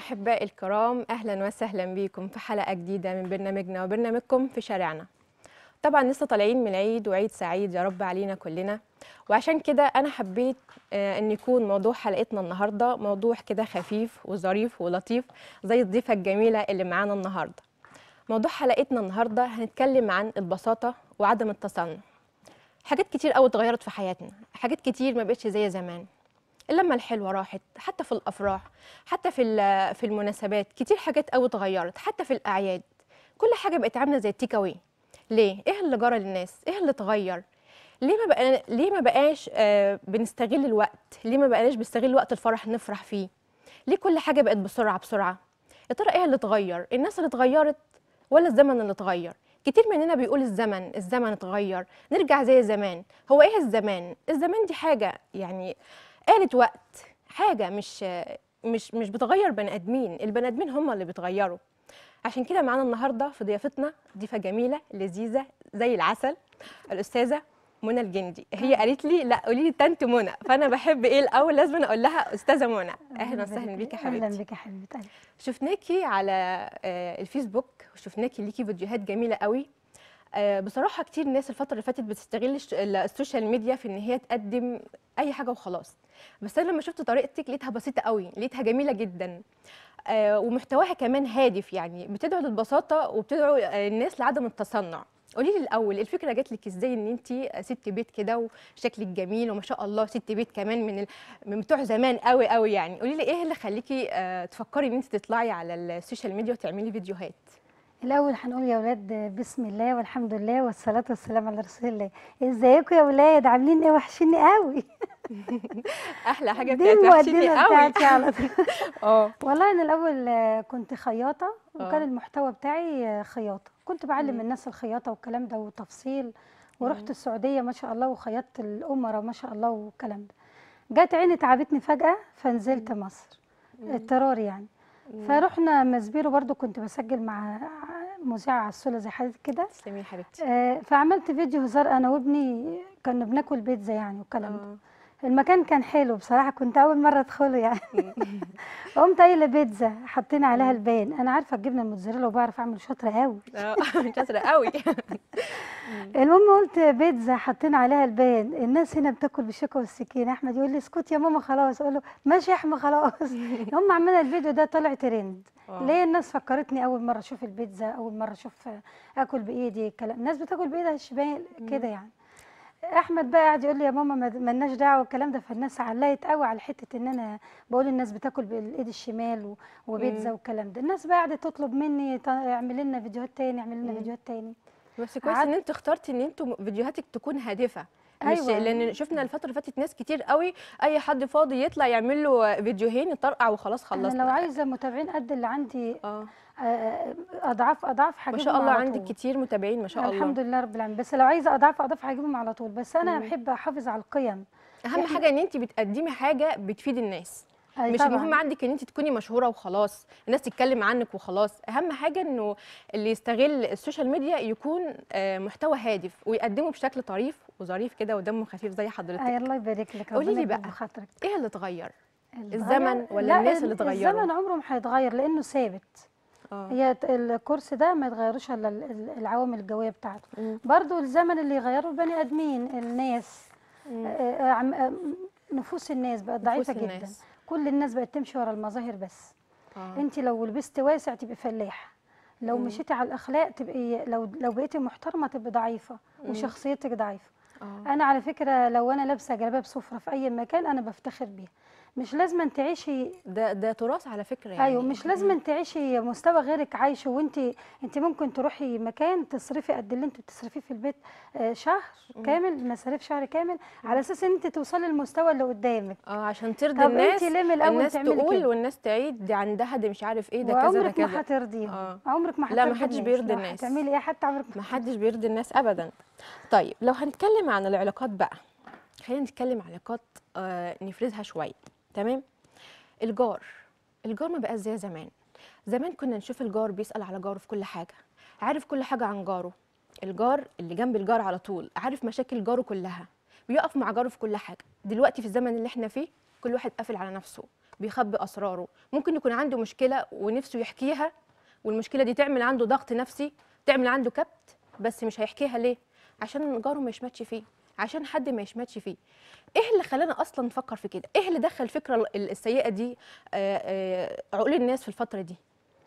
أحبائي الكرام أهلا وسهلا بكم في حلقة جديدة من برنامجنا وبرنامجكم في شارعنا طبعا لسه طالعين من العيد وعيد سعيد يا رب علينا كلنا وعشان كده أنا حبيت آه، أن يكون موضوع حلقتنا النهاردة موضوع كده خفيف وظريف ولطيف زي الضيفة الجميلة اللي معانا النهاردة موضوع حلقتنا النهاردة هنتكلم عن البساطة وعدم التصنع حاجات كتير قوي اتغيرت في حياتنا حاجات كتير ما بقتش زي زمان اللمه الحلوه راحت حتى في الافراح حتى في ال- في المناسبات كتير حاجات قوي اتغيرت حتى في الاعياد كل حاجه بقت عامله زي التيك أواي. ليه ايه اللي جرى للناس ايه اللي اتغير ليه ما بقى ليه ما بقاش آه بنستغل الوقت ليه ما بقناش بنستغل وقت الفرح نفرح فيه ليه كل حاجه بقت بسرعه بسرعه يا ترى ايه اللي اتغير الناس اللي اتغيرت ولا الزمن اللي اتغير كتير مننا بيقول الزمن الزمن اتغير نرجع زي زمان هو ايه الزمان الزمان دي حاجه يعني آلة وقت حاجه مش مش مش بتغير بني ادمين البني ادمين هم اللي بيتغيروا عشان كده معانا النهارده في ضيافتنا ضيفه جميله لذيذه زي العسل الاستاذه منى الجندي هي قالت لي لا قولي لي تانت منى فانا بحب ايه الاول لازم اقول لها استاذه منى اهلا وسهلا بيكي يا حبيبتي اهلا بك يا حبيبه قلبي شفناكي على آه، الفيسبوك وشفناكي ليكي فيديوهات جميله قوي آه، بصراحه كتير ناس الفتره اللي فاتت بتستغل الش- ال- السوشيال ميديا في ان هي تقدم اي حاجه وخلاص بس انا لما شفت طريقتك لقيتها بسيطه قوي لقيتها جميله جدا آه، ومحتواها كمان هادف يعني بتدعو للبساطه وبتدعو آه، الناس لعدم التصنع قولي لي الاول الفكره جات لك ازاي ان انت ست بيت كده وشكلك جميل وما شاء الله ست بيت كمان من ال... من بتوع زمان قوي قوي يعني قولي لي ايه اللي خليكي آه، تفكري ان انت تطلعي على السوشيال ميديا وتعملي فيديوهات الاول هنقول يا اولاد بسم الله والحمد لله والصلاه والسلام على رسول الله ازيكم يا اولاد عاملين ايه وحشيني قوي احلى حاجه دي بتاعت وحشيني المقدمه قوي بتاعتي على طول اه والله انا الاول آه، كنت خياطه وكان آه. المحتوى بتاعي آه، خياطه كنت بعلم مم. الناس الخياطه والكلام ده وتفصيل ورحت السعوديه ما شاء الله وخيطت الامراء ما شاء الله والكلام ده جت عيني تعبتني فجاه فنزلت مصر اضطرار يعني فرحنا مسبيرو برضو كنت بسجل مع مذيعة عسولة زي حضرتك كده تسلمي يا حبيبتي آه، فعملت فيديو هزار انا وابني كنا بناكل بيتزا يعني والكلام ده آه. المكان كان حلو بصراحة كنت أول مرة أدخله يعني قمت قايلة بيتزا حطينا عليها البان أنا عارفة الجبنة الموتزاريلا وبعرف أعمل شاطرة قوي اه شاطره قوي المهم قلت بيتزا حطينا عليها البان الناس هنا بتاكل بالشوكة والسكينة أحمد يقول لي اسكت يا ماما خلاص أقول له ماشي يا أحمد خلاص هم عملنا الفيديو ده طلع ترند آه. ليه الناس فكرتني أول مرة أشوف البيتزا أول مرة أشوف آكل بإيدي الكلام الناس بتاكل بإيدها الشمال كده يعني احمد بقى قاعد يقول لي يا ماما ما- مالناش دعوه والكلام ده فالناس علقت قوي على حته ان انا بقول الناس بتاكل بالايد الشمال و- وبيتزا مم. والكلام ده الناس بقى قعدت تطلب مني ط- اعمل لنا فيديوهات تاني اعمل لنا مم. فيديوهات تاني بس كويس قعدت- ان انت اخترتي ان انتوا فيديوهاتك تكون هادفه مش أيوة. لان شفنا الفتره اللي فاتت ناس كتير قوي اي حد فاضي يطلع يعمل له فيديوهين يطرقع وخلاص انا خلصنا لو عايزه متابعين قد اللي عندي اه آه، اضعاف اضعاف ما هجيبهم شاء الله على عندك طول. كتير متابعين ما شاء الله الحمد لله رب العالمين بس لو عايزه اضعاف اضعاف هجيبهم على طول بس انا مم. بحب احافظ على القيم اهم إحنا- حاجه ان انت بتقدمي حاجه بتفيد الناس أي مش طبعاً. المهم عندك ان انت تكوني مشهوره وخلاص الناس تتكلم عنك وخلاص اهم حاجه انه اللي يستغل السوشيال ميديا يكون آه، محتوى هادف ويقدمه بشكل طريف وظريف كده ودمه خفيف زي حضرتك أي الله يبارك لك قولي لي ربنا يجبر بقى. بخاطرك ايه اللي اتغير اللي الزمن اتغير- ولا لا، الناس اللي اتغيروا؟ الزمن عمره ما هيتغير لانه ثابت اه هي ت- الكورس ده ما يتغيروش الا ال- ال- العوامل الجويه بتاعته مم. برضو الزمن اللي يغيره البني ادمين الناس مم. آه، آه، عم- آه، نفوس الناس بقت ضعيفه نفوس جدا الناس. كل الناس بقت تمشي ورا المظاهر بس آه. انت لو لبست واسع تبقي فلاح لو مم. مشيتي على الاخلاق تبقي لو لو بقيتي محترمه تبقي ضعيفه مم. وشخصيتك ضعيفه آه. انا على فكره لو انا لابسه جلابيه بسفره في اي مكان انا بفتخر بيها مش لازم تعيشي ده ده تراث على فكره يعني ايوه مش لازم تعيشي مستوى غيرك عايشه وانت انت ممكن تروحي مكان تصرفي قد اللي انت بتصرفيه في البيت آه، شهر كامل مصاريف شهر كامل على اساس ان انت توصلي للمستوى اللي قدامك اه عشان ترضي طب الناس انت ليه من الاول الناس تعملي تقول كده؟ والناس تعيد دي عندها دي مش عارف ايه ده كذا ده وعمرك ما كذا هترضيهم آه. عمرك ما لا، ما هترضي حدش الناس. بيرضي لو الناس. هتعملي ايه حتى عمرك ما ما حدش بيرضي الناس ابدا طيب لو هنتكلم عن العلاقات بقى خلينا نتكلم عن علاقات آه نفرزها شويه تمام الجار الجار ما بقاش زي زمان زمان كنا نشوف الجار بيسأل على جاره في كل حاجه عارف كل حاجه عن جاره الجار اللي جنب الجار على طول عارف مشاكل جاره كلها بيقف مع جاره في كل حاجه دلوقتي في الزمن اللي احنا فيه كل واحد قافل على نفسه بيخبي اسراره ممكن يكون عنده مشكله ونفسه يحكيها والمشكله دي تعمل عنده ضغط نفسي تعمل عنده كبت بس مش هيحكيها ليه عشان جاره ما يشمتش فيه عشان حد ما يشمتش فيه ايه اللي خلانا اصلا نفكر في كده ايه اللي دخل الفكره ال- السيئه دي آه، آه، عقول الناس في الفتره دي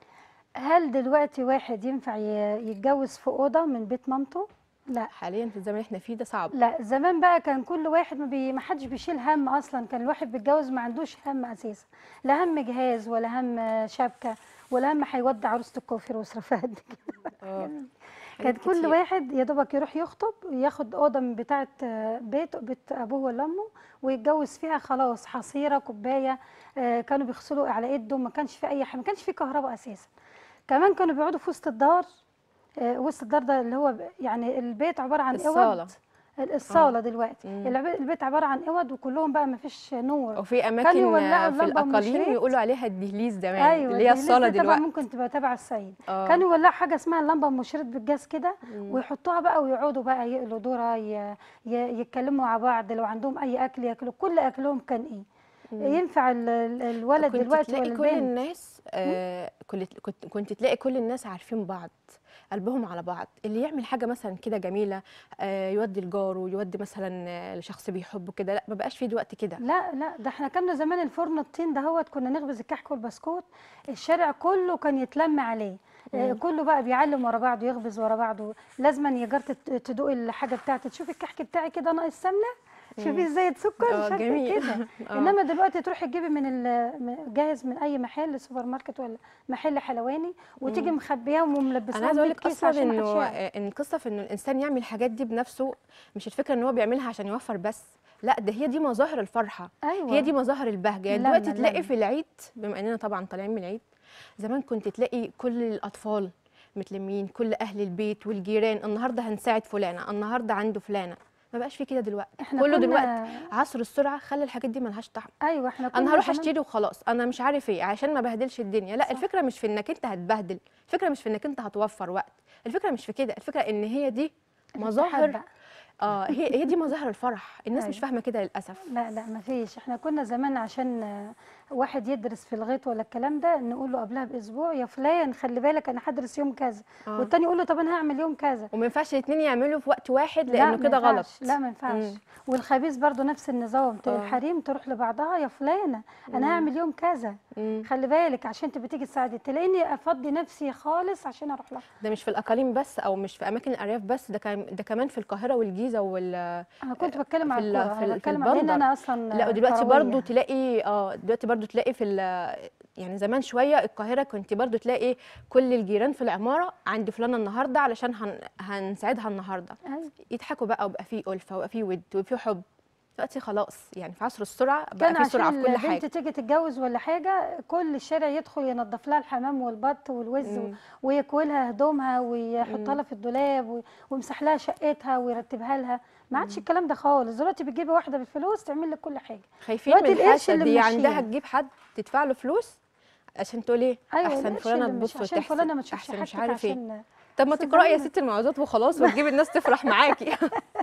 هل دلوقتي واحد ينفع ي- يتجوز في اوضه من بيت مامته لا حاليا في الزمن اللي احنا فيه ده صعب لا زمان بقى كان كل واحد ما, بي... ما حدش بيشيل هم اصلا كان الواحد بيتجوز ما عندوش هم اساسا لا هم جهاز ولا هم شبكه ولا هم هيودي عروسه الكوافير ويصرفها قد كده اه كان كل واحد يا دوبك يروح يخطب ياخد اوضه من بتاعه آه، بيت بيت ابوه ولا امه ويتجوز فيها خلاص حصيره كوبايه آه، كانوا بيغسلوا على ايدهم ما كانش في اي حاجه ما كانش في كهرباء اساسا كمان كانوا بيقعدوا في وسط الدار آه، وسط الدار ده اللي هو ب- يعني البيت عباره عن الصالة. اوض الصاله دلوقتي مم. العب- البيت عباره عن اوض وكلهم بقى ما فيش نور وفي اماكن يولعوا آه، في اللمبة الاقاليم المشرق. يقولوا عليها الدهليز زمان ايوه اللي هي الدهليز الصاله ده طبعا دلوقتي ممكن تبقى تبع الصعيد آه. كانوا يولعوا حاجه اسمها اللمبه المشرط بالجاز كده مم. ويحطوها بقى ويقعدوا بقى يقلوا ذره ي- ي- يتكلموا مع بعض لو عندهم اي اكل ياكلوا كل اكلهم كان ايه ينفع ال- ال- الولد كنت دلوقتي تلاقي ولا كل البنت الناس آه كنت كنت كنت تلاقي كل الناس عارفين بعض قلبهم على بعض اللي يعمل حاجه مثلا كده جميله آه يودي لجاره يودي مثلا آه، لشخص بيحبه كده لا ما بقاش في دلوقتي كده لا لا ده احنا كنا زمان الفرن الطين دهوت كنا نخبز الكحك والبسكوت الشارع كله كان يتلم عليه آه، كله بقى بيعلم ورا بعضه يخبز ورا بعضه لازما يا جار تت- تدوق الحاجه بتاعتي تشوفي الكحك بتاعي كده ناقص سمنه شوفي ازاي سكر آه، شكل جميل. كده آه. انما دلوقتي تروحي تجيبي من ال- م- جاهز من اي محل سوبر ماركت ولا محل حلواني وتيجي مخبياهم وملبساهم انا عايزه اقول 100 لك كيس اصلا عشان انه محدش يعرف. آه، ان القصه في انه الانسان يعمل الحاجات دي بنفسه مش الفكره ان هو بيعملها عشان يوفر بس لا ده هي دي مظاهر الفرحه ايوه هي دي مظاهر البهجه يعني لما- دلوقتي تلاقي لما. في العيد بما اننا طبعا طالعين من العيد زمان كنت تلاقي كل الاطفال متلمين كل اهل البيت والجيران النهارده هنساعد فلانه النهارده عنده فلانه ما بقاش في كده دلوقتي احنا كله كنا- دلوقتي عصر السرعه خلى الحاجات دي ملهاش طعم ايوه احنا كنا انا هروح زمان- اشتري وخلاص انا مش عارف ايه عشان ما بهدلش الدنيا لا صح. الفكره مش في انك انت هتبهدل الفكره مش في انك انت هتوفر وقت الفكره مش في كده الفكره ان هي دي مظاهر بقى. اه هي هي دي مظاهر الفرح الناس مش أيوة. فاهمه كده للاسف لا لا ما فيش احنا كنا زمان عشان آه، واحد يدرس في الغيط ولا الكلام ده نقول له قبلها باسبوع يا فلان خلي بالك انا هدرس يوم كذا آه. والتاني يقول له طب انا هعمل يوم كذا وما ينفعش الاثنين يعملوا في وقت واحد لا، لانه ما كده غلط ينفعش. لا ما ينفعش مم. والخبيث برضو نفس النظام ت- آه. الحريم تروح لبعضها يا فلانه انا هعمل يوم كذا مم. خلي بالك عشان تبقى تيجي تساعدي تلاقيني افضي نفسي خالص عشان اروح لها ده مش في الاقاليم بس او مش في اماكن الارياف بس ده كان ده كمان في القاهره والجيزه وال انا كنت بتكلم في على ال- الكوره في ال- انا في بتكلم على ان البندر. انا اصلا لا ودلوقتي كروية. برضو تلاقي اه دلوقتي برضو تلاقي في ال- يعني زمان شويه القاهره كنت برضو تلاقي كل الجيران في العماره عند فلانه النهارده علشان هن هنساعدها النهارده أيوة. يضحكوا بقى ويبقى في الفه ويبقى في ود ويبقى في حب دلوقتي خلاص يعني في عصر السرعه بقى كان في سرعه عشان في كل البنت حاجه تيجي تتجوز ولا حاجه كل الشارع يدخل ينظف لها الحمام والبط والوز مم. ويكوي هدومها ويحطها لها في الدولاب و- ويمسح لها شقتها ويرتبها لها ما عادش الكلام ده خالص دلوقتي بتجيبي واحده بالفلوس تعمل لك كل حاجه خايفين من دلوقتي القرش الحسد اللي دي ممشيها. عندها تجيب حد تدفع له فلوس عشان تقول ايه ايوه احسن القرش فلانه اللي مش- تبص عشان وتحسد فلانه ما تشوفش احسن مش حاجتك عارف ايه عشان طب ما أصل تقراي يا زمان- ستي المعوذات وخلاص وتجيبي الناس تفرح معاكي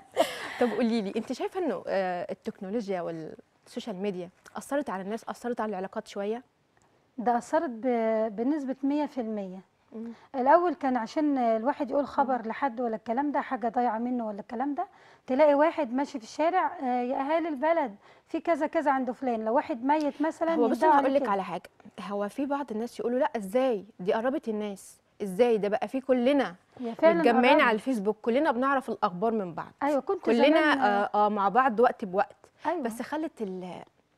طب قولي لي انت شايفه انه آه، التكنولوجيا والسوشيال ميديا اثرت على الناس اثرت على العلاقات شويه ده اثرت ب- بنسبه 100% الاول كان عشان الواحد يقول خبر لحد ولا الكلام ده حاجه ضايعه منه ولا الكلام ده تلاقي واحد ماشي في الشارع آه، يا اهالي البلد في كذا كذا عند فلان لو واحد ميت مثلا هو بس يندهوا انا عليه هقول لك كده. على حاجه هو في بعض الناس يقولوا لا ازاي دي قربت الناس ازاي ده بقى في كلنا هي فعلا متجمعين قربت. على الفيسبوك كلنا بنعرف الاخبار من بعض ايوه كنت كلنا زمان آه آه مع بعض وقت بوقت ايوه بس خلت ال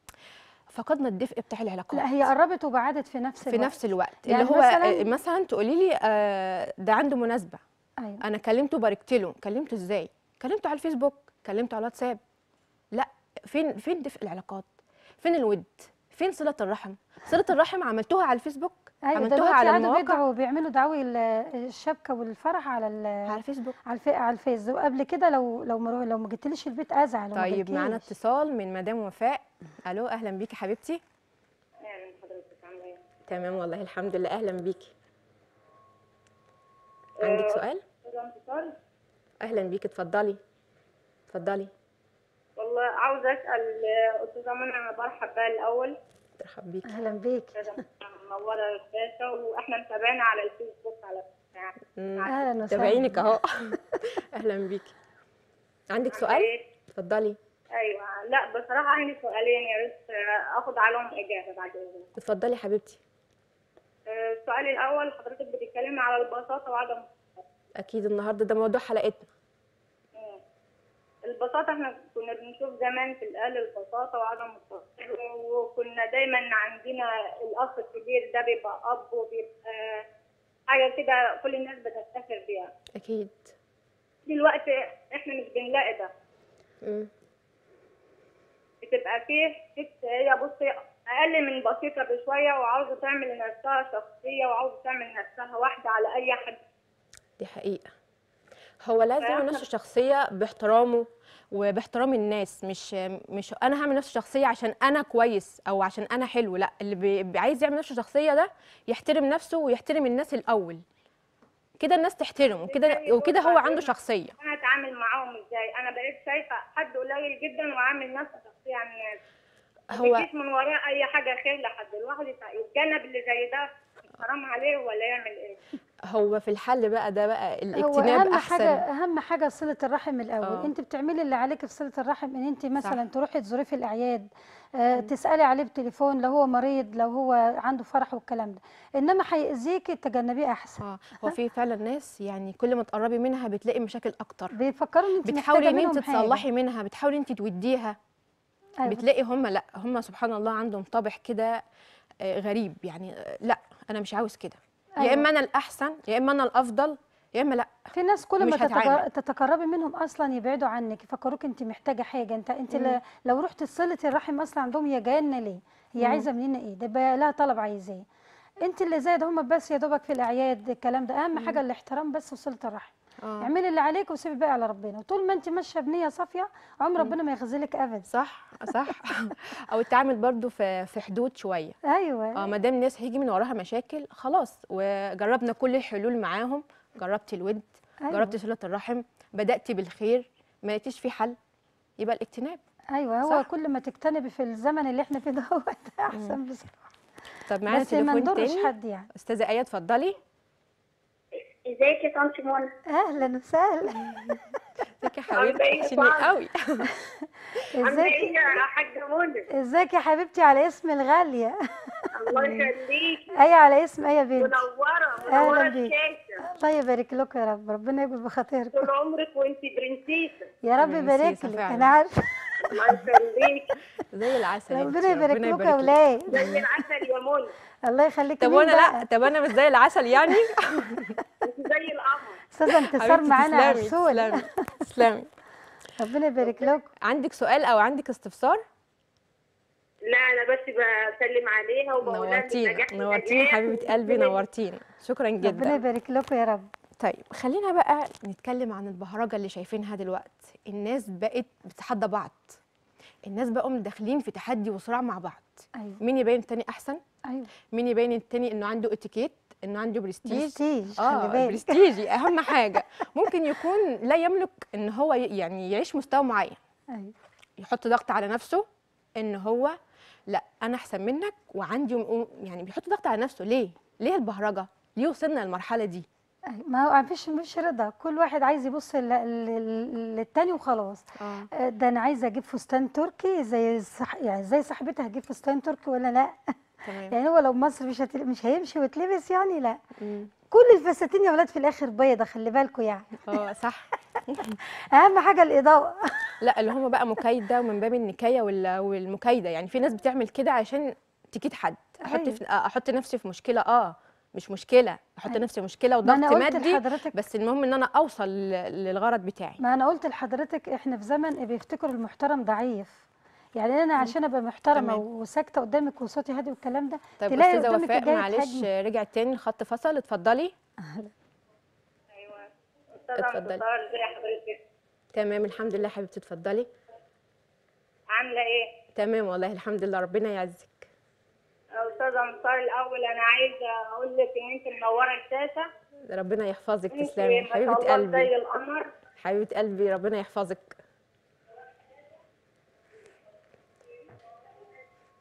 فقدنا الدفء بتاع العلاقات لا هي قربت وبعدت في نفس في الوقت نفس الوقت يعني اللي هو مثلاً- مثلا, مثلا تقولي لي آه، ده عنده مناسبه ايوه انا كلمته باركت له كلمته ازاي كلمته على الفيسبوك كلمته على الواتساب لا فين فين دفء العلاقات فين الود فين صله الرحم صله الرحم عملتوها على الفيسبوك ايوه عملتوها دلوقتي على قعدوا المواقع بيدعوا بيعملوا دعاوي ال- الشبكه والفرح على ال- على الفيسبوك على الفي... على الفيس وقبل كده لو لو ما لو ما جيتليش البيت ازعل وما طيب معانا جيتليش. اتصال من مدام وفاء الو اهلا بيكي حبيبتي اهلا حضرتك عامله ايه؟ تمام والله الحمد لله اهلا بيكي عندك سؤال استاذه انتصار اهلا بيكي اتفضلي اتفضلي والله عاوزه اسال آه، استاذه منى انا برحب بها الاول مرحب بيكي اهلا بيك منوره الشاشه واحنا متابعينها على الفيسبوك على يعني مم. اهلا وسهلا تابعينك اهو اهلا بيكي عندك سؤال اتفضلي ايوه لا بصراحه عندي سؤالين يا ريت اخد عليهم اجابه بعد اذنك اتفضلي حبيبتي آه، السؤال الاول حضرتك بتتكلمي على البساطه وعدم اكيد النهارده ده موضوع حلقتنا مم. البساطة احنا كنا بنشوف زمان في الأهل البساطة وعدم التوتر وكنا دايما عندنا الأخ الكبير ده بيبقى أب وبيبقى حاجة كده كل الناس بتفتخر بيها اكيد دلوقتي احنا مش بنلاقي ده مم. بتبقى فيه ست هي بصي أقل من بسيطة بشوية وعاوزة تعمل لنفسها شخصية وعاوزة تعمل لنفسها واحدة على أي حد دي حقيقة هو لازم فإحنا- نفسه شخصية باحترامه وباحترام الناس مش مش انا هعمل نفسي شخصية عشان انا كويس او عشان انا حلو لا اللي بي- بي- عايز يعمل نفسه شخصية ده يحترم نفسه ويحترم الناس الاول كده الناس تحترمه كده وكده هو عنده شخصية أنا أتعامل معاهم إزاي أنا بقيت شايفة حد قليل جدا وعامل نفسه شخصية عن الناس هو مفيش من وراه اي حاجه خير لحد الواحد يت- يتجنب اللي زي ده حرام عليه ولا يعمل ايه هو في الحل بقى ده بقى هو الاجتناب اهم احسن حاجه اهم حاجه صله الرحم الاول آه. انت بتعملي اللي عليك في صله الرحم ان انت مثلا تروحي تزوريه في الاعياد آه تسالي عليه بتليفون لو هو مريض لو هو عنده فرح والكلام ده انما هيأذيكي تجنبيه احسن اه هو في فعلا ناس يعني كل ما تقربي منها بتلاقي مشاكل اكتر بيفكروا ان انت بتحاولي محتاجه ان انت منهم حاجة. تصلحي منها بتحاولي انت توديها أيوة. بتلاقي هم لا هم سبحان الله عندهم طابع كده آه، غريب يعني آه، لا انا مش عاوز كده يا أيوة. اما انا الاحسن يا اما انا الافضل يا اما لا في ناس كل مش ما تتجر- هتعامل. تتقربي منهم اصلا يبعدوا عنك يفكروك انت محتاجه حاجه انت انت ل- لو رحت صله الرحم اصلا عندهم هي جايه لنا ليه هي عايزه مننا ايه ده بقى لها طلب عايزاه انت اللي زايد هم بس يا دوبك في الاعياد الكلام ده اهم حاجه الاحترام بس وصله الرحم آه. اعملي اللي عليك وسيبي الباقي على ربنا وطول ما انت ماشيه بنيه صافيه عمر ربنا ما يخذلك ابدا صح صح او التعامل برضو في في حدود شويه ايوه اه ما دام الناس هيجي من وراها مشاكل خلاص وجربنا كل الحلول معاهم جربتي الود أيوة. جربتي صله الرحم بداتي بالخير ما لقيتيش فيه حل يبقى الاجتناب ايوه هو صح. كل ما تجتنبي في الزمن اللي احنا فيه ده هو ده احسن بصراحه طب معانا بس ما تليفون نضرش تاني حد يعني استاذه ايه اتفضلي ازيك يا طنط منى اهلا وسهلا ازيك يا عاملة حبيبتي إيه يا وحشني طنط؟ قوي عامله ازيك ايه يا حاجه منى ازيك يا حبيبتي على اسم الغاليه الله يخليكي ايه على اسم ايه يا بنتي منوره أهلاً منوره بيك. الشاشه الله يبارك لكم يا رب ربنا يجبر بخاطركم طول عمرك وانت برنسيسه يا رب برنسيسة يبارك لك فعلاً. انا عارفه الله يخليكي زي العسل يا ربنا بنتي، يبارك لكم يا لك. اولاد زي العسل يا منى الله يخليك طب مين وانا بقى؟ لا طب انا مش زي العسل يعني انت زي القمر استاذه انتصار حبيبتي معانا تسلمي عسول تسلمي تسلمي ربنا يبارك لكم عندك سؤال او عندك استفسار لا انا بس بسلم عليها وبقول لها إنك نورتينا نجحتي نورتينا نجاح حبيبه قلبي نورتينا شكرا ربنا جدا يبارك لكم يا رب طيب خلينا بقى نتكلم عن البهرجه اللي شايفينها دلوقتي الناس بقت بتتحدى بعض الناس بقوا داخلين في تحدي وصراع مع بعض ايوه مين يبين التاني احسن ايوه مين يبين التاني انه عنده اتيكيت انه عنده برستيج برستيج اه خلي بالك برستيجي اهم حاجه ممكن يكون لا يملك ان هو ي- يعني يعيش مستوى معين ايوه يحط ضغط على نفسه ان هو لا انا احسن منك وعندي م- يعني بيحط ضغط على نفسه ليه ليه البهرجه ليه وصلنا للمرحله دي أيوة. ما هو مفيش مش رضا كل واحد عايز يبص لل- لل- للتاني وخلاص اه آه، ده انا عايزه اجيب فستان تركي زي صح يعني زي صاحبتها هتجيب فستان تركي ولا لا تمام يعني هو لو مصر مش هتل... مش هيمشي ويتلبس يعني لا مم. كل الفساتين يا ولاد في الاخر بيضه خلي بالكم يعني اه صح اهم حاجه الاضاءه لا اللي هم بقى مكايده ومن باب النكايه وال- والمكايده يعني في ناس بتعمل كده عشان تكيد حد احط أيوة. في احط نفسي في مشكله اه مش مشكله احط أيوة. نفسي في مشكله ما انا وضغط قلت مادي لحضرتك بس المهم ان انا اوصل ل- للغرض بتاعي ما انا قلت لحضرتك احنا في زمن بيفتكروا المحترم ضعيف يعني انا عشان ابقى محترمه تمام. وساكته قدامك وصوتي هادي والكلام ده طيب تلاقي استاذه قدامك وفاء جاية معلش تهاجمي. رجعت تاني الخط فصل اتفضلي ايوه استاذه اتفضلي. انتصار ازي حضرتك تمام الحمد لله حبيبتي اتفضلي عامله ايه تمام والله الحمد لله ربنا يعزك استاذه انتصار الاول انا عايزه اقول لك ان انت منوره الشاشه ربنا يحفظك انت تسلمي ما شاء حبيبه الله قلبي زي القمر حبيبه قلبي ربنا يحفظك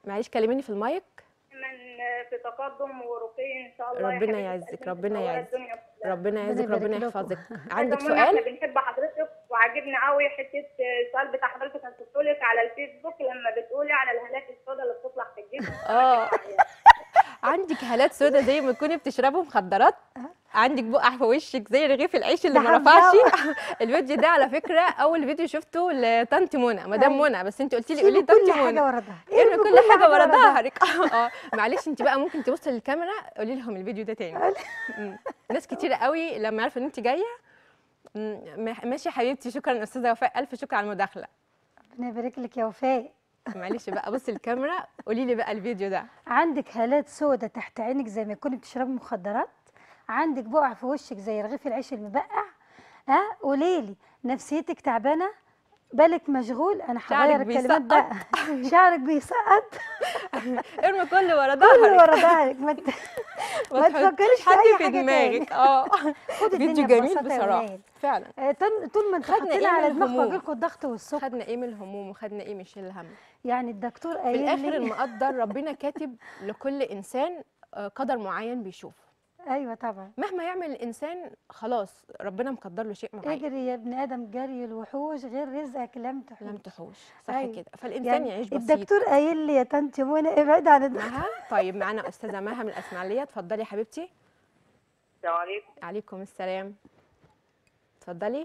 معلش كلميني في المايك من في تقدم ورقي ان شاء الله يا ربنا حبيبتي. يعزك، أنت ربنا منورة يعزك. الدنيا كلها. ربنا يعزك يبارك ربنا لكم. يحفظك عندك عندك احنا سؤال بنحب حضرتك وعاجبني قوي حته السؤال بتاع حضرتك كنت بتقولك على الفيسبوك لما بتقولي على الهالات السوداء اللي بتطلع في الجسم اه عندك هالات سودا زي ما تكوني بتشربي مخدرات عندك بقع في وشك زي رغيف العيش اللي ده ما رفعش حرام. الفيديو ده على فكره اول فيديو شفته لطنط منى مدام أيوة. منى بس انت قلتي لي قولي سيبوا طنط كل حاجه منى ورا ظهرك ارمي ارمي كل حاجه ورا ظهرك اه معلش انت بقى ممكن تبصي للكاميرا قولي لهم الفيديو ده تاني مم. ناس كتير قوي لما عرفوا ان انت جايه مم، ماشي يا حبيبتي شكرا استاذه وفاء الف شكر على المداخله ربنا يبارك لك يا وفاء معلش بقى بصي الكاميرا قولي لي بقى الفيديو ده عندك هالات سودة تحت عينك زي ما تكوني بتشربي مخدرات عندك بقع في وشك زي رغيف العيش المبقع ها قوليلي نفسيتك تعبانه بالك مشغول انا شعرك هغير الكلمات بيسقط. بقى شعرك بيسقط ارمي كله ورا كله ظهرك ورا ظهرك ما ت- ما تفكريش في حد أي في حاجة دماغك تاني. اه خد فيديو الدنيا جميل ببساطة يا بصراحه ولاد. فعلا آه، طول طول ما انتوا خدنا حاطين إيه على من دماغكم الهموم؟ واجيلكم الضغط والسكر خدنا ايه من الهموم وخدنا ايه من شيل الهم يعني الدكتور في قايل الاخر لي المقدر ربنا كاتب لكل انسان آه، قدر معين بيشوفه ايوه طبعا مهما يعمل الانسان خلاص ربنا مقدر له شيء معين اجري يا ابن ادم جري الوحوش غير رزقك لم تحوش لم تحوش صح أيوة. كده فالانسان يعيش بسيط الدكتور قايل لي يا طنط منى ابعد عن الدكتور مها طيب معانا استاذه مها من الاسماعيليه اتفضلي يا حبيبتي السلام عليكم عليكم السلام اتفضلي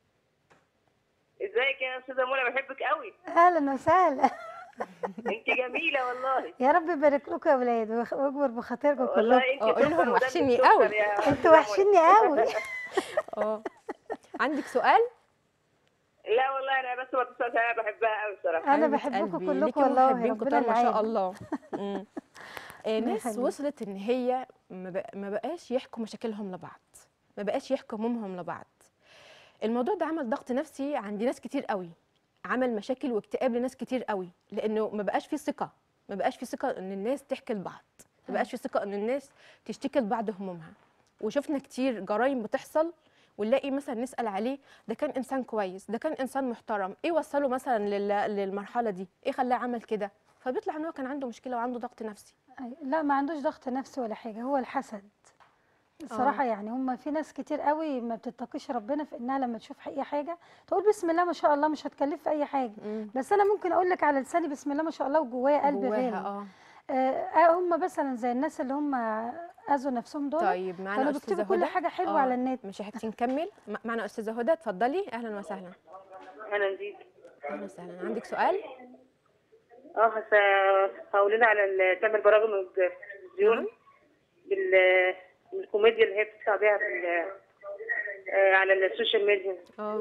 ازيك يا استاذه منى بحبك قوي اهلا وسهلا انت جميله والله يا رب يبارك لكم يا ولاد ويخ- ويكبر بخاطركم كلكم والله انت اه، قولي لهم سكر ودم وحشني السكر قوي. يا أستاذة انتوا منى. وحشيني قوي اه عندك سؤال لا والله انا بس ما تسالش انا بحبها قوي بصراحه انا حبيبة بحبكم قلبي، كلكم ليكي والله محبين ربنا كتار ما شاء يعين. الله مم. آه، ربنا ناس يخليك. وصلت ان هي ما بق- ما بقاش يحكوا مشاكلهم لبعض ما بقاش يحكوا همومهم لبعض الموضوع ده عمل ضغط نفسي عند ناس كتير قوي عمل مشاكل واكتئاب لناس كتير قوي لانه ما بقاش في ثقه ما بقاش في ثقه ان الناس تحكي لبعض ما بقاش في ثقه ان الناس تشتكي لبعض همومها وشفنا كتير جرائم بتحصل ونلاقي مثلا نسال عليه ده كان انسان كويس ده كان انسان محترم ايه وصله مثلا لل- للمرحله دي ايه خلاه عمل كده فبيطلع ان هو كان عنده مشكله وعنده ضغط نفسي أي- لا ما عندوش ضغط نفسي ولا حاجه هو الحسد الصراحه يعني هم في ناس كتير قوي ما بتتقيش ربنا في انها لما تشوف اي حاجه تقول بسم الله ما شاء الله مش هتكلف في اي حاجه مم. بس انا ممكن اقول لك على لساني بسم الله ما شاء الله وجوايا قلب جواها غالي اه آه هم مثلا زي الناس اللي هم اذوا نفسهم دول طيب معانا كانوا استاذه بيكتبوا كل هدى حاجه حلوه آه، على النت مش هتيجي نكمل م- معنا استاذه هدى اتفضلي اهلا وسهلا انا نزيد اهلا وسهلا عندك سؤال اه هس- هقولنا على ال- تعمل برامج من التلفزيون نعم. بال بالكوميديا اللي هي بتطلع بيها في ال- آه، على السوشيال ميديا اه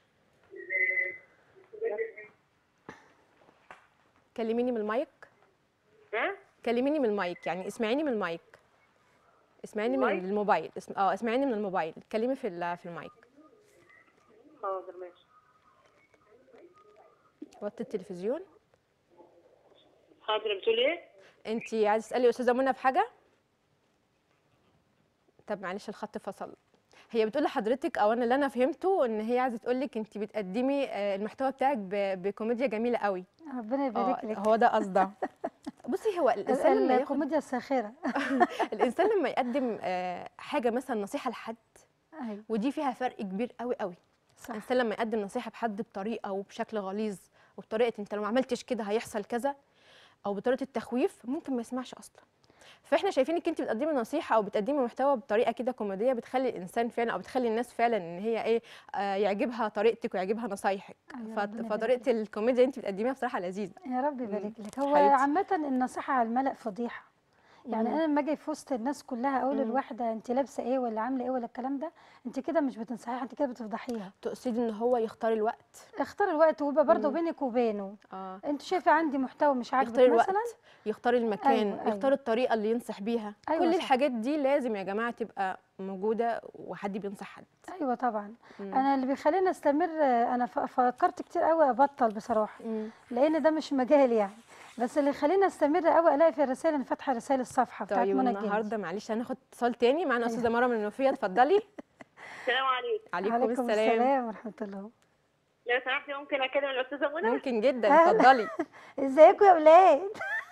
كلميني من المايك ها كلميني من المايك يعني اسمعيني من المايك اسمعيني من المايك؟ الموبايل اسم... اه اسمعيني من الموبايل اتكلمي في ال- في المايك حاضر ماشي وطي التلفزيون حاضر بتقول ايه؟ انت عايزه تسالي استاذه منى بحاجه طب معلش الخط فصل هي بتقول لحضرتك او انا اللي انا فهمته ان هي عايزه تقول لك انت بتقدمي آه، المحتوى بتاعك ب- بكوميديا جميله قوي ربنا اه يبارك لك هو ده قصدها بصي هو الانسان لما ياخد الكوميديا الساخره الانسان لما يقدم آه، حاجه مثلا نصيحه لحد ايوه ودي فيها فرق كبير قوي قوي صح الانسان لما يقدم نصيحه بحد بطريقه وبشكل غليظ وبطريقه انت لو ما عملتش كده هيحصل كذا او بطريقه التخويف ممكن ما يسمعش اصلا فاحنا شايفينك انت بتقدمي نصيحه او بتقدمي محتوى بطريقه كده كوميديه بتخلي الانسان فعلا او بتخلي الناس فعلا ان هي ايه آه يعجبها طريقتك ويعجبها نصايحك أيوة، فط- ربنا يبارك فطريقه الكوميديا اللي انت بتقدميها بصراحه لذيذه يا رب يبارك لك هو حبيبتي. عامة النصيحة على الملأ فضيحة يعني مم. انا لما اجي في وسط الناس كلها اقول مم. للواحده انت لابسه ايه ولا عامله ايه ولا الكلام ده انت كده مش بتنصحيها انت كده بتفضحيها تقصدي ان هو يختار الوقت اختار الوقت ويبقى برضه مم. بينك وبينه اه انت شايفه عندي محتوى مش عاجبك يختار الوقت مثلا يختار المكان أيوة، أيوة. يختار الطريقه اللي ينصح بيها أيوة كل صح. الحاجات دي لازم يا جماعه تبقى موجوده وحد بينصح حد ايوه طبعا مم. انا اللي بيخليني استمر انا ف- فكرت كتير قوي ابطل بصراحه مم. لان ده مش مجالي يعني بس اللي يخليني استمر قوي الاقي في الرسائل انا فاتحه رسائل الصفحه بتاعت طيب منى الجندي النهارده معلش هناخد اتصال تاني معانا أيوة. استاذه مروه من النوفيه اتفضلي السلام عليكم عليكم, عليكم السلام, السلام ورحمه الله لو سمحتي ممكن اكلم الاستاذه منى؟ ممكن جدا أهلا. اتفضلي ازيكم يا اولاد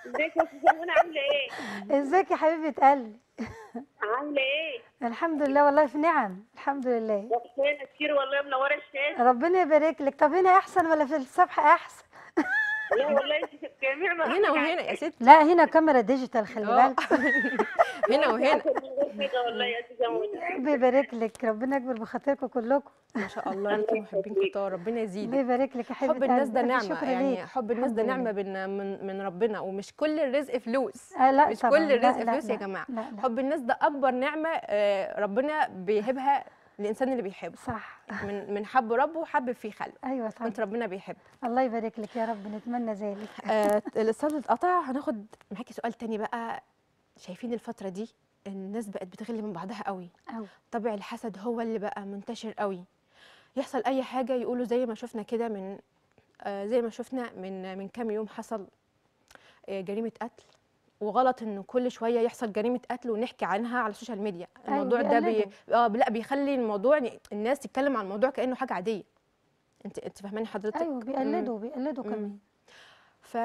ازيك يا استاذه منى عامله ايه؟ ازيك يا حبيبه قلبي عامله ايه؟ الحمد لله والله في نعم الحمد لله وحشانه كتير والله منوره الشاشه ربنا يبارك لك طب هنا احسن ولا في الصبح احسن لا والله انت في الجميع ما هنا وهنا يا ست لا هنا كاميرا ديجيتال خلي آه. بالك هنا وهنا كده والله يا استاذه منى ربنا يبارك لك ربنا يكبر بخاطركم كلكم ما شاء الله ليكي محبين كتار ربنا ربنا يزيدك يبارك لك يا حبيبه حب الناس ده قلبي. ألف نعمة شكر يعني ليك. حب الناس ده الحمد نعمة لله. من من من ربنا ومش كل الرزق فلوس آه لا مش طبعا كل الرزق لا لا فلوس يا لا جماعة لا لا حب الناس ده أكبر نعمة آه، ربنا بيهبها للإنسان اللي بيحبه صح من من حب ربه وحب فيه خلقه ايوه طبعا وانت ربنا بيحب الله يبارك لك يا رب نتمنى ذلك آه الاتصال اتقطع هناخد معاكي سؤال تاني بقى شايفين الفترة دي الناس بقت بتغل من بعضها قوي أوي. طبع الحسد هو اللي بقى منتشر قوي يحصل اي حاجة يقولوا زي ما شفنا كده من آه زي ما شفنا من من كام يوم حصل آه جريمة قتل وغلط انه كل شويه يحصل جريمه قتل ونحكي عنها على السوشيال ميديا أيوة، الموضوع ده بي... بيقلدوا. اه لا بيخلي الموضوع يعني الناس تتكلم عن الموضوع كانه حاجه عاديه انت انت فاهماني حضرتك ايوه بيقلدوا بيقلدوا مم. كمان ف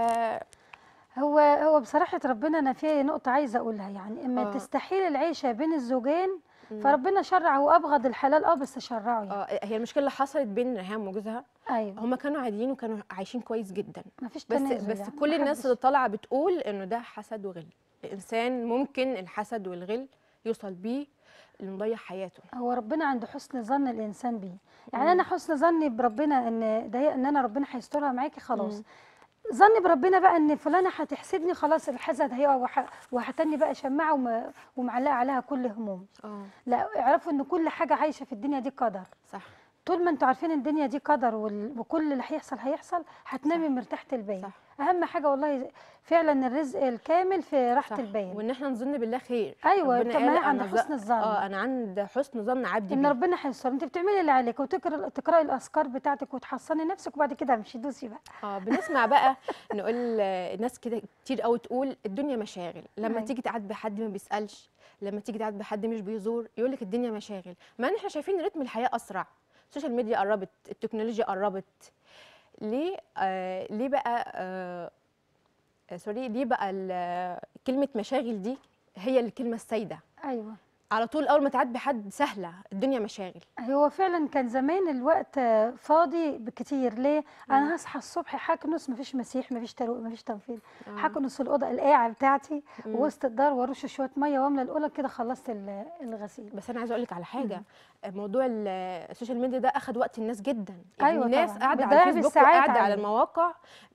هو هو بصراحة ربنا أنا في نقطة عايزة أقولها يعني إما آه. تستحيل العيشة بين الزوجين مم. فربنا شرع هو أبغض الحلال أه بس شرعه يعني اه هي المشكله اللي حصلت بين ريهام وجوزها أيوه هما كانوا عاديين وكانوا عايشين كويس جدا مفيش بس تنازل بس يعني كل الناس محدش- اللي طالعه بتقول انه ده حسد وغل الانسان ممكن الحسد والغل يوصل بيه انه يضيع حياته هو ربنا عنده حسن ظن الإنسان بيه يعني مم. أنا حسن ظني بربنا إن ده إن أنا ربنا هيسترها معاكي خلاص مم. ظني بربنا بقى ان فلانه هتحسدني خلاص الحسد هيقع وح- وهتني بقى شماعه وم- ومعلقه عليها كل هموم اه لا اعرفوا ان كل حاجه عايشه في الدنيا دي قدر صح طول ما انتوا عارفين الدنيا دي قدر وال- وكل اللي هيحصل هيحصل هتنامي مرتاحه البال صح اهم حاجه والله فعلا الرزق الكامل في راحه صح البال وان احنا نظن بالله خير ايوه ربنا كمان قال عند أنا ظ- حسن الظن اه انا عند حسن ظن عبدي ان بي ربنا هيستر انت بتعملي اللي عليك وتقرا تقراي الاذكار بتاعتك وتحصني نفسك وبعد كده امشي دوسي بقى اه بنسمع بقى نقول آه، الناس كده كتير قوي تقول الدنيا مشاغل لما أيوة. تيجي تعاتبي حد ما بيسالش لما تيجي تعاتبي حد مش بيزور يقول لك الدنيا مشاغل مع ان احنا شايفين رتم الحياه اسرع السوشيال ميديا قربت التكنولوجيا قربت ليه آه ليه بقى آه آه، سوري ليه بقى ال- كلمه مشاغل دي هي الكلمه السائده ايوه على طول اول ما تعاتبي حد سهله الدنيا مشاغل هو فعلا كان زمان الوقت آه، فاضي بكتير ليه مم. انا هصحى الصبح هكنس مفيش مسيح مفيش تروق مفيش تنفيذ آه. هكنس الاوضه القاعه بتاعتي مم. ووسط الدار وارش شويه ميه واملى الاوضه كده خلصت ال- الغسيل بس انا عايزه اقول لك على حاجه موضوع ال- السوشيال ميديا ده اخد وقت الناس جدا أيوة الناس طبعاً. قاعده على بتضيع الفيسبوك بالساعات وقاعده على عليه. المواقع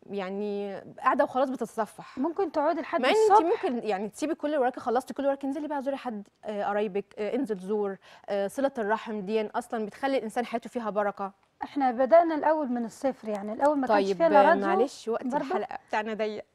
يعني قاعده وخلاص بتتصفح ممكن تقعدي لحد مع ان الصبح انت ممكن يعني تسيبي كل اللي وراكي خلصتي كل اللي وراكي انزلي بقى زوري حد آه، قرايبك آه، انزل زور آه، صله الرحم دي اصلا بتخلي الانسان حياته فيها بركه احنا بدانا الاول من الصفر يعني الاول ما كانش طيب فيها لا آه، راديو معلش وقت برضه؟ الحلقه بتاعنا ضيق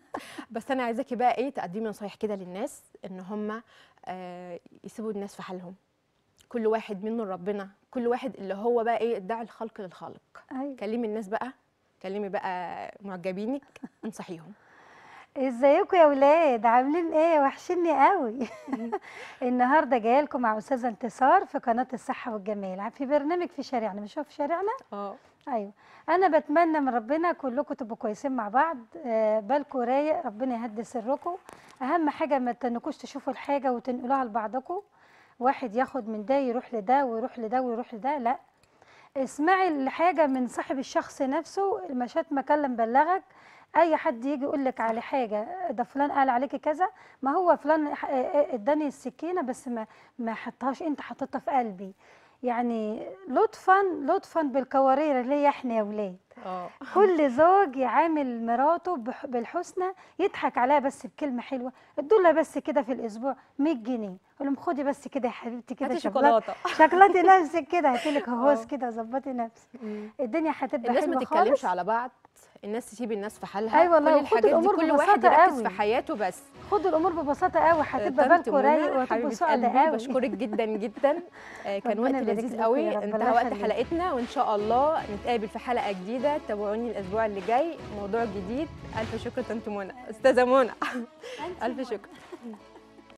بس انا عايزاكي بقى ايه تقدمي نصايح كده للناس ان هم آه، يسيبوا الناس في حالهم كل واحد منه ربنا كل واحد اللي هو بقى ايه ادعي الخلق للخالق أيوة. كلمي الناس بقى كلمي بقى معجبينك انصحيهم ازيكم يا ولاد عاملين ايه وحشني قوي النهارده جايه لكم مع استاذه انتصار في قناه الصحه والجمال في برنامج في شارعنا مش هو في شارعنا اه ايوه انا بتمنى من ربنا كلكم تبقوا كويسين مع بعض آه، بالكم رايق ربنا يهدي سركم اهم حاجه ما تنكوش تشوفوا الحاجه وتنقلوها لبعضكم واحد ياخد من ده يروح لده ويروح لده ويروح لده لا اسمعي الحاجه من صاحب الشخص نفسه المشات مكلم بلغك اي حد يجي يقول لك على حاجه ده فلان قال عليكي كذا ما هو فلان ح- اداني السكينه بس ما ما حطهاش انت حطيتها في قلبي يعني لطفا لطفا بالكوارير اللي هي احنا يا ولاد اه كل زوج يعامل مراته بح- بالحسنى يضحك عليها بس بكلمه حلوه ادولها بس كده في الاسبوع 100 جنيه قول لهم خدي بس كده يا حبيبتي كده هاتي شوكولاته شوكولاته شوكولاتي نفسك كده هاتلك آه. هوس كده ظبطي نفسك مم. الدنيا هتبقى الناس حلوه ما تتكلمش خالص على بعض الناس تسيب الناس في حالها أيوة والله، كل وخدوا الحاجات دي الأمور كل واحد ببساطة يركز قوي. في حياته بس خدوا الامور ببساطه قوي هتبقى طنط بالكم منى، رايق وهتبقوا حبيبة سعداء قلبي قوي بشكرك جدا جدا آه، كان ربنا وقت يبارك لذيذ لكم قوي يا رب، انتهى الله وقت يخليك. حلقتنا وان شاء الله نتقابل في حلقه جديده تابعوني الاسبوع اللي جاي موضوع جديد الف شكر طنط منى استاذه منى الف شكر